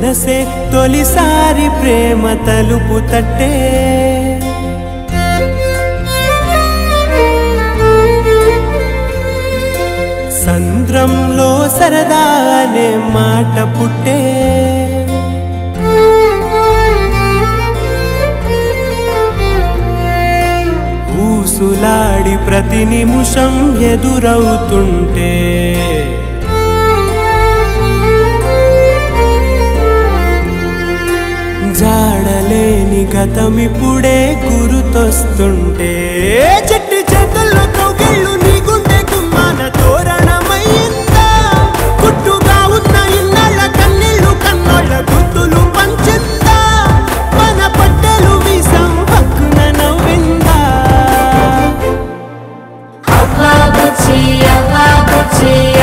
మనసే తొలిసారి ప్రేమ తలుపు తట్టే సంద్రంలో సరదా అనే మాట పుట్టే ఊసులాడి ప్రతి నిమిషం ఎదురవుతుంటే జాడలేని గతమిప్పుడే గురుతొస్తుంటే చెట్టి చేతుల్లో కౌగిళ్ళు నీ గుండె గుమ్మాన తోరణమయ్యిందా పుట్టుగా ఉన్న ఇన్నాళ్ళ కన్నీళ్ళు కన్నోళ్ళ గుర్తులు పంచిందా మన పట్టెలు వీసం హక్కున నవ్విందా అవ్వా బుచ్చి అవ్వా బుచ్చి